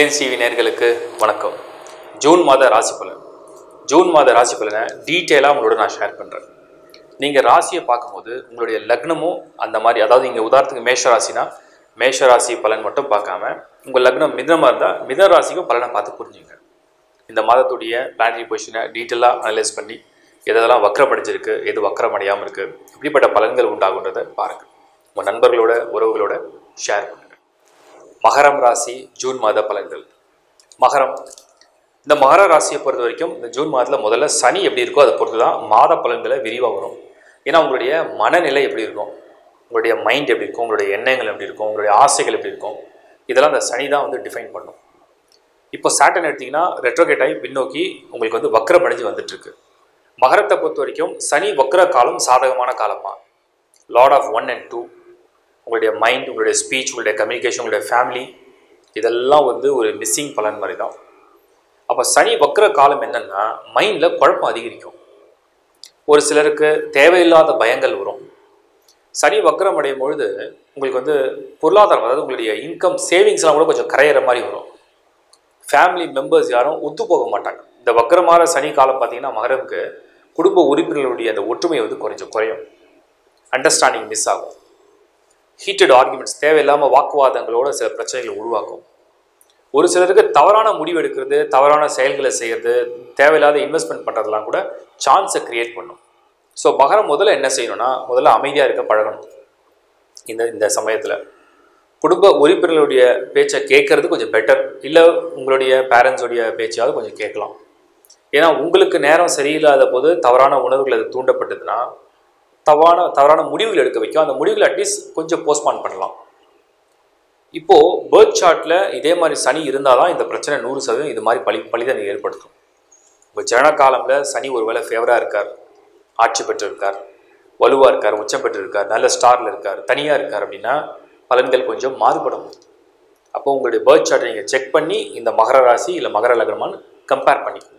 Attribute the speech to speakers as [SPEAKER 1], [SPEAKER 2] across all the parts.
[SPEAKER 1] Reliance TV நேர்களுக்கு வணக்கம் June மாத ராசி பலன் ஜூன் மாத ராசி பலனை டீட்டெயிலாக உங்களோட நான் ஷேர் பண்ணுறேன் நீங்கள் ராசியை பார்க்கும்போது உங்களுடைய லக்னமும் அந்த மாதிரி அதாவது இங்கே உதாரணத்துக்கு மேஷ ராசினா மேஷ ராசி பலன் மட்டும் பார்க்காம உங்கள் லக்னம் மிதமாக இருந்தால் மித ராசிக்கும் பலனை பார்த்து புரிஞ்சுங்க இந்த மாதத்துடைய பிளானரி பொசிஷனை டீட்டெயிலாக அனலைஸ் பண்ணி எதெல்லாம் வக்கரப்படிச்சிருக்கு எது வக்கரம் அடையாமல் இருக்குது இப்படிப்பட்ட பலன்கள் உண்டாகுன்றதை பாருங்கள் உங்கள் நண்பர்களோட உறவுகளோட ஷேர் பண்ணுங்கள் மகரம் ராசி ஜூன் மாத பலன்கள் மகரம் இந்த மகர ராசியை பொறுத்த வரைக்கும் இந்த ஜூன் மாதத்தில் முதல்ல சனி எப்படி இருக்கோ அதை பொறுத்து தான் மாத பலன்களை விரிவாக வரும் ஏன்னா உங்களுடைய மனநிலை எப்படி இருக்கும் உங்களுடைய மைண்ட் எப்படி இருக்கும் உங்களுடைய எண்ணங்கள் எப்படி இருக்கும் உங்களுடைய ஆசைகள் எப்படி இருக்கும் இதெல்லாம் அந்த சனி தான் வந்து டிஃபைன் பண்ணும் இப்போ சாட்டன் எடுத்திங்கன்னா ரெட்ரோகேட் ஆகி பின்னோக்கி உங்களுக்கு வந்து வக்கரம் அடைஞ்சு வந்துட்டுருக்கு மகரத்தை பொறுத்த வரைக்கும் சனி வக்கர காலம் சாதகமான காலமா lord of one and two உங்களுடைய மைண்ட் உங்களுடைய ஸ்பீச் உங்களுடைய கம்யூனிகேஷன் உங்களுடைய ஃபேமிலி இதெல்லாம் வந்து ஒரு மிஸ்ஸிங் பலன் மாதிரி தான் அப்போ சனி வக்கர காலம் என்னென்னா மைண்டில் குழப்பம் அதிகரிக்கும் ஒரு சிலருக்கு தேவையில்லாத பயங்கள் வரும் சனி வக்கரம் அடையும் பொழுது உங்களுக்கு வந்து பொருளாதாரம் அதாவது உங்களுடைய இன்கம் சேவிங்ஸ்லாம் கூட கொஞ்சம் கரையிற மாதிரி வரும் ஃபேமிலி மெம்பர்ஸ் யாரும் ஒத்து போக மாட்டாங்க இந்த வக்கரமான சனி காலம் பார்த்தீங்கன்னா மகரமுக்கு குடும்ப உறுப்பினர்களுடைய அந்த ஒற்றுமை வந்து கொஞ்சம் குறையும் அண்டர்ஸ்டாண்டிங் மிஸ் ஆகும் ஹீட்டட் ஆர்குமெண்ட்ஸ் தேவையில்லாமல் வாக்குவாதங்களோட சில பிரச்சனைகளை உருவாக்கும் ஒரு சிலருக்கு தவறான முடிவு எடுக்கிறது தவறான செயல்களை செய்கிறது தேவையில்லாத இன்வெஸ்ட்மெண்ட் பண்ணுறதுலாம் கூட சான்ஸை க்ரியேட் பண்ணும் ஸோ மகரம் முதல்ல என்ன செய்யணும்னா முதல்ல அமைதியாக இருக்க பழகணும் இந்த இந்த சமயத்தில் குடும்ப உறுப்பினர்களுடைய பேச்சை கேட்கறது கொஞ்சம் பெட்டர் இல்லை உங்களுடைய பேரண்ட்ஸோடைய பேச்சையாவது கொஞ்சம் கேட்கலாம் ஏன்னா உங்களுக்கு நேரம் சரியில்லாத போது தவறான உணர்வுகள் அது தூண்டப்பட்டதுன்னா தவறான தவறான முடிவுகள் எடுக்க வைக்கும் அந்த முடிவுகள் அட்லீஸ்ட் கொஞ்சம் போஸ்ட்பான் பண்ணலாம் இப்போது பேர்த் சார்ட்டில் இதே மாதிரி சனி இருந்தால் தான் இந்த பிரச்சனை நூறு சதவீதம் இது மாதிரி பழி பழிதனை ஏற்படுத்தும் இப்போ ஜன காலமில் சனி ஒருவேளை ஃபேவராக இருக்கார் ஆட்சி பெற்று இருக்கார் வலுவாக இருக்கார் உச்சம் பெற்று இருக்கார் நல்ல ஸ்டாரில் இருக்கார் தனியாக இருக்கார் அப்படின்னா பலன்கள் கொஞ்சம் மாறுபடும் அப்போ உங்களுடைய பேர்த் சார்ட்டை நீங்கள் செக் பண்ணி இந்த மகர ராசி இல்லை மகர லக்னமான்னு கம்பேர் பண்ணிக்கோங்க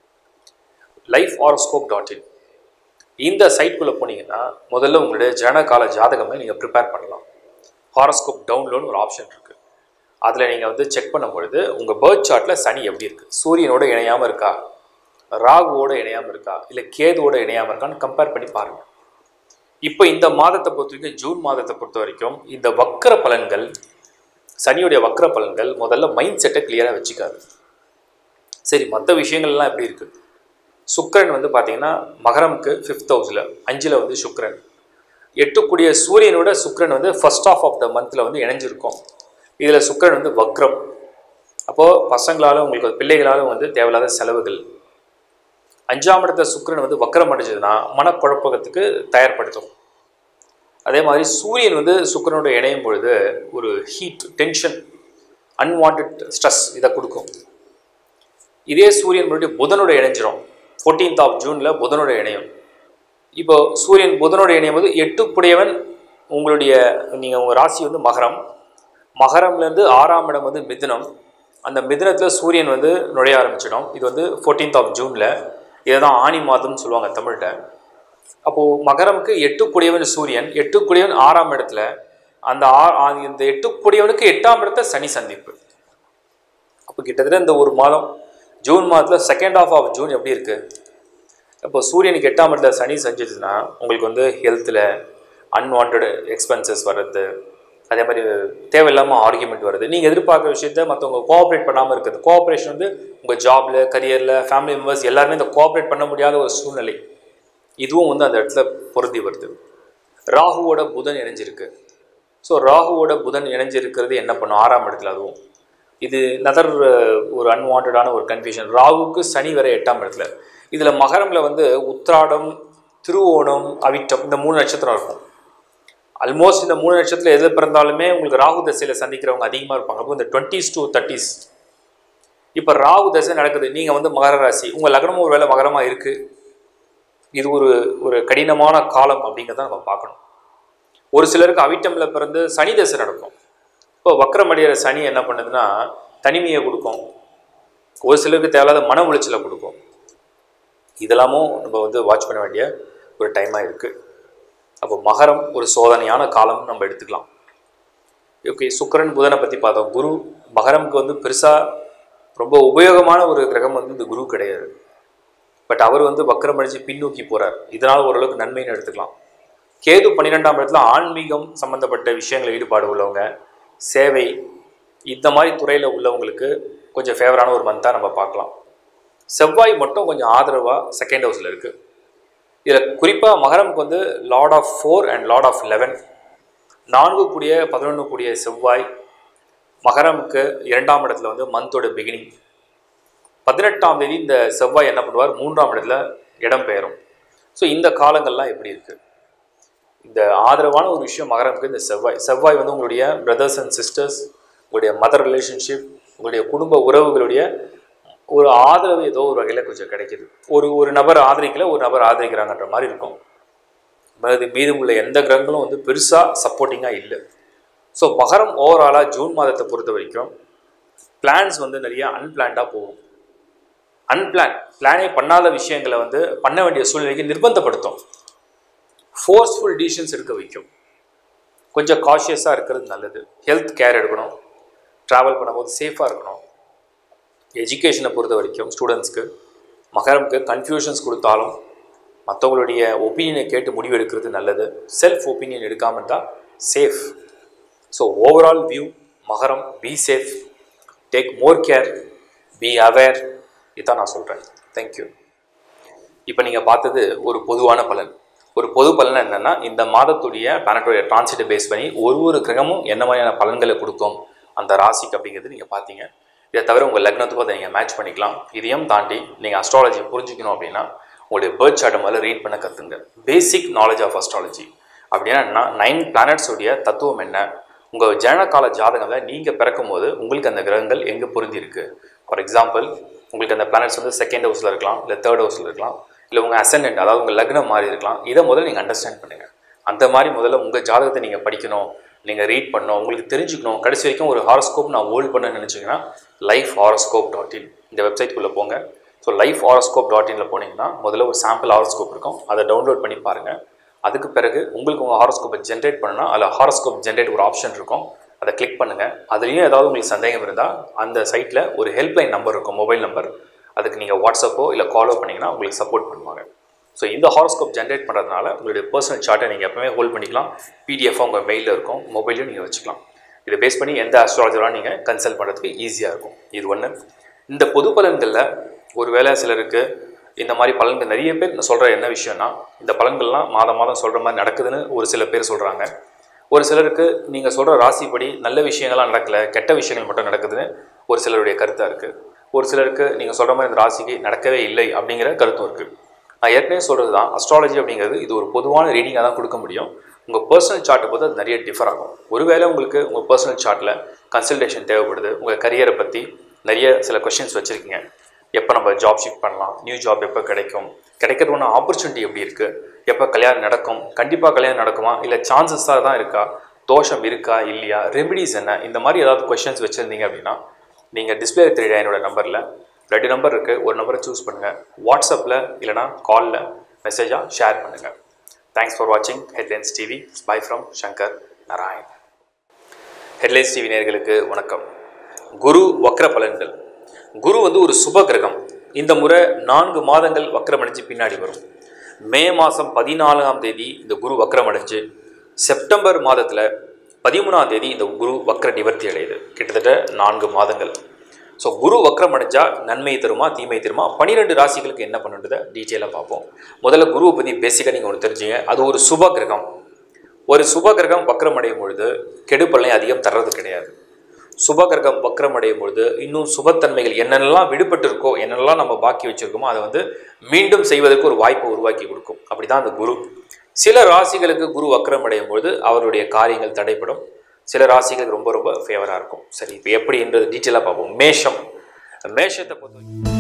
[SPEAKER 1] லைஃப் ஆரோஸ்கோப் டாட் இன் இந்த சைட்குள்ளே போனீங்கன்னா முதல்ல உங்களுடைய ஜனகால ஜாதகமே நீங்கள் ப்ரிப்பேர் பண்ணலாம் ஹாரோஸ்கோப் டவுன்லோட்னு ஒரு ஆப்ஷன் இருக்குது அதில் நீங்கள் வந்து செக் பண்ணும் பொழுது உங்கள் பேர்த் சார்ட்டில் சனி எப்படி இருக்குது சூரியனோட இணையாமல் இருக்கா ராகுவோட இணையாமல் இருக்கா இல்லை கேதுவோட இணையாமல் இருக்கான்னு கம்பேர் பண்ணி பாருங்கள் இப்போ இந்த மாதத்தை பொறுத்த வரைக்கும் ஜூன் மாதத்தை பொறுத்த வரைக்கும் இந்த வக்கர பலன்கள் சனியுடைய வக்கர பலன்கள் முதல்ல மைண்ட் செட்டை கிளியராக வச்சுக்காது சரி மற்ற விஷயங்கள்லாம் எப்படி இருக்குது சுக்கரன் வந்து பார்த்தீங்கன்னா மகரமுக்கு ஃபிஃப்த் ஹவுஸில் அஞ்சில் வந்து சுக்கரன் எட்டுக்கூடிய சூரியனோட சுக்கரன் வந்து ஃபர்ஸ்ட் ஆஃப் ஆஃப் த மந்தில் வந்து இணைஞ்சிருக்கும் இதில் சுக்கரன் வந்து வக்ரம் அப்போது பசங்களால் உங்களுக்கு பிள்ளைகளால் வந்து தேவையில்லாத செலவுகள் அஞ்சாம் இடத்த சுக்கரன் வந்து வக்கரம் அடைஞ்சதுன்னா மனக்குழப்பத்துக்கு தயார்படுத்தும் அதே மாதிரி சூரியன் வந்து சுக்கரனோட இணையும் பொழுது ஒரு ஹீட் டென்ஷன் அன்வான்ட் ஸ்ட்ரெஸ் இதை கொடுக்கும் இதே சூரியன் மறுபடியும் புதனோட இணைஞ்சிரும் ஃபோர்டீன்த் ஆஃப் ஜூனில் புதனோட இணையும் இப்போ சூரியன் புதனோட இணையும் போது எட்டுக்குடையவன் உங்களுடைய நீங்கள் உங்கள் ராசி வந்து மகரம் மகரம்லேருந்து ஆறாம் இடம் வந்து மிதுனம் அந்த மிதுனத்தில் சூரியன் வந்து நுழைய ஆரம்பிச்சிடும் இது வந்து ஃபோர்டீன்த் ஆஃப் ஜூனில் இதை தான் ஆணி மாதம்னு சொல்லுவாங்க தமிழ்கிட்ட அப்போது மகரமுக்கு எட்டுக்குடையவன் சூரியன் எட்டுக்குடையவன் ஆறாம் இடத்துல அந்த ஆ இந்த எட்டுக்குடையவனுக்கு எட்டாம் இடத்த சனி சந்திப்பு அப்போ கிட்டத்தட்ட இந்த ஒரு மாதம் ஜூன் மாதத்தில் செகண்ட் ஆஃப் ஆஃப் ஜூன் எப்படி இருக்குது இப்போ சூரியனுக்கு எட்டாம் இடத்துல சனி செஞ்சிச்சுன்னா உங்களுக்கு வந்து ஹெல்த்தில் அன்வான்ட் எக்ஸ்பென்சஸ் வர்றது அதே மாதிரி தேவையில்லாமல் ஆர்குமெண்ட் வருது நீங்கள் எதிர்பார்க்குற விஷயத்த மற்றவங்க கோஆப்ரேட் பண்ணாமல் இருக்குது கோஆப்ரேஷன் வந்து உங்கள் ஜாபில் கரியரில் ஃபேமிலி மெம்பர்ஸ் எல்லாருமே இந்த கோஆப்ரேட் பண்ண முடியாத ஒரு சூழ்நிலை இதுவும் வந்து அந்த இடத்துல பொருந்தி வருது ராகுவோட புதன் இணைஞ்சிருக்கு ஸோ ராகுவோட புதன் இணைஞ்சிருக்கிறது என்ன பண்ணும் ஆறாம் இடத்துல அதுவும் இது நதர் ஒரு அன்வான்டான ஒரு கன்ஃபியூஷன் ராகுக்கு சனி வரை எட்டாம் இடத்துல இதில் மகரமில் வந்து உத்ராடம் திருவோணம் அவிட்டம் இந்த மூணு நட்சத்திரம் இருக்கும் ஆல்மோஸ்ட் இந்த மூணு நட்சத்திரம் எதில் பிறந்தாலுமே உங்களுக்கு ராகு தசையில் சந்திக்கிறவங்க அதிகமாக இருப்பாங்க அப்போ இந்த டுவெண்ட்டிஸ் டூ தேர்ட்டிஸ் இப்போ ராகு தசை நடக்குது நீங்கள் வந்து மகர ராசி உங்கள் லக்னமும் ஒரு வேளை மகரமாக இருக்குது இது ஒரு ஒரு கடினமான காலம் அப்படிங்கிறத நம்ம பார்க்கணும் ஒரு சிலருக்கு அவிட்டமில் பிறந்து சனி தசை நடக்கும் இப்போ வக்கரமடைகிற சனி என்ன பண்ணுதுன்னா தனிமையை கொடுக்கும் ஒரு சிலருக்கு தேவையில்லாத மன உளைச்சலை கொடுக்கும் இதெல்லாமும் நம்ம வந்து வாட்ச் பண்ண வேண்டிய ஒரு டைமாக இருக்குது அப்போ மகரம் ஒரு சோதனையான காலம் நம்ம எடுத்துக்கலாம் ஓகே சுக்கிரன் புதனை பற்றி பார்த்தோம் குரு மகரமுக்கு வந்து பெருசாக ரொம்ப உபயோகமான ஒரு கிரகம் வந்து இந்த குரு கிடையாது பட் அவர் வந்து வக்கரம் அடிச்சு பின்னோக்கி போகிறார் இதனால் ஓரளவுக்கு நன்மைன்னு எடுத்துக்கலாம் கேது பன்னிரெண்டாம் இடத்துல ஆன்மீகம் சம்மந்தப்பட்ட விஷயங்கள் ஈடுபாடு உள்ளவங்க சேவை இந்த மாதிரி துறையில் உள்ளவங்களுக்கு கொஞ்சம் ஃபேவரான ஒரு மந்தாக நம்ம பார்க்கலாம் செவ்வாய் மட்டும் கொஞ்சம் ஆதரவாக செகண்ட் ஹவுஸில் இருக்குது இதில் குறிப்பாக மகரமுக்கு வந்து lord of four and lord of eleven நான்கு கூடிய பதினொன்று கூடிய செவ்வாய் மகரமுக்கு இரண்டாம் இடத்துல வந்து மந்தோட பிகினிங் பதினெட்டாம் தேதி இந்த செவ்வாய் என்ன பண்ணுவார் மூன்றாம் இடத்துல இடம் பெயரும் ஸோ இந்த காலங்கள்லாம் எப்படி இருக்குது இந்த ஆதரவான ஒரு விஷயம் மகரமுக்கு இந்த செவ்வாய் செவ்வாய் வந்து உங்களுடைய பிரதர்ஸ் அண்ட் சிஸ்டர்ஸ் உங்களுடைய மதர் ரிலேஷன்ஷிப் உங்களுடைய குடும்ப உறவுகளுடைய ஒரு ஆதரவு ஏதோ ஒரு வகையில் கொஞ்சம் கிடைக்குது ஒரு ஒரு நபர் ஆதரிக்கல ஒரு நபர் ஆதரிக்கிறாங்கன்ற மாதிரி இருக்கும் அது மீதம் உள்ள எந்த கிரகங்களும் வந்து பெருசாக சப்போர்ட்டிங்காக இல்லை ஸோ மகரம் ஓவராலாக ஜூன் மாதத்தை பொறுத்த வரைக்கும் பிளான்ஸ் வந்து நிறைய அன்பிளான்டாக போகும் அன்பிளான் பிளானே பண்ணாத விஷயங்களை வந்து பண்ண வேண்டிய சூழ்நிலைக்கு நிர்பந்தப்படுத்தும் ஃபோர்ஸ்ஃபுல் டிசிஷன்ஸ் எடுக்க வைக்கும் கொஞ்சம் காஷியஸாக இருக்கிறது நல்லது ஹெல்த் கேர் எடுக்கணும் ட்ராவல் பண்ணும்போது சேஃபாக இருக்கணும் எஜுகேஷனை பொறுத்த வரைக்கும் ஸ்டூடெண்ட்ஸ்க்கு மகரமுக்கு கன்ஃபியூஷன்ஸ் கொடுத்தாலும் மற்றவங்களுடைய ஒப்பீனியனை கேட்டு முடிவு எடுக்கிறது நல்லது செல்ஃப் ஒப்பீனியன் எடுக்காமல் இருந்தால் சேஃப் ஸோ ஓவரால் வியூ மகரம் be safe take more care be aware இதான் நான் சொல்கிறேன் தேங்க்யூ இப்போ நீங்கள் பார்த்தது ஒரு பொதுவான பலன் ஒரு பொது பலன் என்னென்னா இந்த மாதத்துடைய பிளானட்டோடைய டிரான்சிட்டை பேஸ் பண்ணி ஒரு ஒரு கிரகமும் என்ன மாதிரியான பலன்களை கொடுக்கும் அந்த ராசிக்கு அப்படிங்கிறது நீங்கள் பார்த்தீங்க இதை தவிர உங்கள் லக்னத்துக்கும் அதை நீங்கள் மேட்ச் பண்ணிக்கலாம் இதையும் தாண்டி நீங்கள் அஸ்ட்ராலஜி புரிஞ்சுக்கணும் அப்படின்னா உங்களுடைய பேர்த் சார்ட்டை முதல்ல ரீட் பண்ண கற்றுங்க பேசிக் நாலேஜ் ஆஃப் அஸ்ட்ராலஜி அப்படின்னா என்ன நைன் பிளானட்ஸுடைய தத்துவம் என்ன உங்கள் ஜனனகால ஜாதகத்தில் நீங்கள் பிறக்கும் போது உங்களுக்கு அந்த கிரகங்கள் எங்கே பொருந்தி இருக்கு ஃபார் எக்ஸாம்பிள் உங்களுக்கு அந்த பிளானட்ஸ் வந்து செகண்ட் ஹவுஸில் இருக்கலாம் இல்லை தேர்ட் ஹவுஸில் இருக்கலாம் இல்லை உங்கள் அசண்டன்ட் அதாவது உங்கள் லக்னம் மாறி இருக்கலாம் இதை முதல்ல நீங்கள் அண்டர்ஸ்டாண்ட் பண்ணுங்கள் அந்த மாதிரி முதல்ல உங்கள் ஜாதகத்தை நீங்கள் படிக்கணும் நீங்கள் ரீட் பண்ணணும் உங்களுக்கு தெரிஞ்சுக்கணும் கடைசி வரைக்கும் ஒரு ஹாரோஸ்கோப் நான் ஹோல்ட் பண்ண நினச்சிங்கன்னா லைஃப் ஹாரோஸ்கோப் டாட் இன் இந்த வெப்சைட்குள்ளே போங்க ஸோ லைஃப் ஹாரோஸ்கோப் டாட் இனில் போனீங்கன்னா முதல்ல ஒரு சாம்பிள் ஹாரோஸ்கோப் இருக்கும் அதை டவுன்லோட் பண்ணி பாருங்கள் அதுக்கு பிறகு உங்களுக்கு உங்கள் ஹாரோஸ்கோப்பை ஜென்ரேட் பண்ணணும்னா அதில் ஹாரோஸ்கோப் ஜென்ரேட் ஒரு ஆப்ஷன் இருக்கும் அதை கிளிக் பண்ணுங்கள் அதுலேயும் ஏதாவது உங்களுக்கு சந்தேகம் இருந்தால் அந்த சைட்டில் ஒரு ஹெல்ப்லைன் நம்பர் இருக்கும் மொபைல் நம்பர் அதுக்கு நீங்கள் வாட்ஸ்அப்போ இல்லை காலோ பண்ணிங்கன்னா உங்களுக்கு சப்போர்ட் பண்ணுவாங்க ஸோ இந்த ஹாரோஸ்கோப் ஜென்ரேட் பண்ணுறதுனால உங்களுடைய பர்சனல் சார்ட்டை நீங்கள் எப்பவுமே ஹோல்ட் பண்ணிக்கலாம் பிடிஎஃபாக உங்கள் மெயிலில் இருக்கும் மொபைலையும் நீங்கள் வச்சுக்கலாம் இதை பேஸ் பண்ணி எந்த அஸ்ட்ராலஜராக நீங்கள் கன்சல்ட் பண்ணுறதுக்கு ஈஸியாக இருக்கும் இது ஒன்று இந்த பொது பலன்களில் ஒருவேளை சிலருக்கு இந்த மாதிரி பலன்கள் நிறைய பேர் சொல்கிற என்ன விஷயம்னா இந்த பலன்கள்லாம் மாதம் மாதம் சொல்கிற மாதிரி நடக்குதுன்னு ஒரு சில பேர் சொல்கிறாங்க ஒரு சிலருக்கு நீங்கள் சொல்கிற ராசிப்படி நல்ல விஷயங்கள்லாம் நடக்கலை கெட்ட விஷயங்கள் மட்டும் நடக்குதுன்னு ஒரு சிலருடைய கருத்தாக இருக்குது ஒரு சிலருக்கு நீங்கள் சொல்கிற மாதிரி இந்த ராசிக்கு நடக்கவே இல்லை அப்படிங்கிற கருத்தும் இருக்குது நான் ஏற்கனவே சொல்கிறது தான் அஸ்ட்ராலஜி அப்படிங்கிறது இது ஒரு பொதுவான ரீடிங்காக தான் கொடுக்க முடியும் உங்கள் பர்சனல் சார்ட்டை போது அது நிறைய டிஃபர் ஆகும் ஒருவேளை உங்களுக்கு உங்கள் பர்சனல் சார்ட்டில் கன்சல்டேஷன் தேவைப்படுது உங்கள் கரியரை பற்றி நிறைய சில கொஷின்ஸ் வச்சுருக்கீங்க எப்போ நம்ம ஜாப் ஷிஃப்ட் பண்ணலாம் நியூ ஜாப் எப்போ கிடைக்கும் கிடைக்கிறதுக்கான ஆப்பர்ச்சுனிட்டி எப்படி இருக்குது எப்போ கல்யாணம் நடக்கும் கண்டிப்பாக கல்யாணம் நடக்குமா இல்லை சான்சஸாக தான் இருக்கா தோஷம் இருக்கா இல்லையா ரெமிடிஸ் என்ன இந்த மாதிரி ஏதாவது கொஷின்ஸ் வச்சுருந்தீங்க அப்படின்னா நீங்கள் டிஸ்பிளே தெரியுற என்னோட நம்பரில் ரெண்டு நம்பர் இருக்குது ஒரு நம்பரை சூஸ் பண்ணுங்கள் வாட்ஸ்அப்பில் இல்லைனா காலில் மெசேஜாக ஷேர் பண்ணுங்கள் தேங்க்ஸ் ஃபார் வாட்சிங் Headlines TV bye from Shankar Narayan Headlines TV நேர்களுக்கு வணக்கம் குரு வக்ர பலன்கள் குரு வந்து ஒரு சுப கிரகம் இந்த முறை நான்கு மாதங்கள் வக்ரமடைஞ்சு பின்னாடி வரும் மே மாதம் பதினாலாம் தேதி இந்த குரு வக்ரமடைஞ்சு செப்டம்பர் மாதத்தில் பதிமூணாம் தேதி இந்த குரு வக்ர நிவர்த்தி அடையுது கிட்டத்தட்ட நான்கு மாதங்கள் ஸோ குரு வக்ரம் அடைஞ்சா நன்மை தருமா தீமை தருமா பன்னிரெண்டு ராசிகளுக்கு என்ன பண்ணுன்றதை டீட்டெயிலாக பார்ப்போம் முதல்ல குருவை பற்றி பேசிக்காக நீங்கள் ஒன்று தெரிஞ்சுங்க அது ஒரு சுப கிரகம் ஒரு சுப கிரகம் வக்ரம் அடையும் பொழுது கெடுபலனை அதிகம் தர்றது கிடையாது சுப கிரகம் வக்ரம் அடையும் பொழுது இன்னும் சுபத்தன்மைகள் என்னென்னலாம் விடுபட்டு இருக்கோ என்னென்னலாம் நம்ம பாக்கி வச்சுருக்கோமோ அதை வந்து மீண்டும் செய்வதற்கு ஒரு வாய்ப்பை உருவாக்கி கொடுக்கும் அப்படி தான் அந்த குரு சில ராசிகளுக்கு குரு வக்ரம் அடையும் பொழுது அவருடைய காரியங்கள் தடைப்படும் சில ராசிகளுக்கு ரொம்ப ரொம்ப ஃபேவராக இருக்கும் சரி இப்போ எப்படின்றது டீட்டெயிலாக பார்ப்போம் மேஷம் மேஷத்தை பொறுத்த வரைக்கும்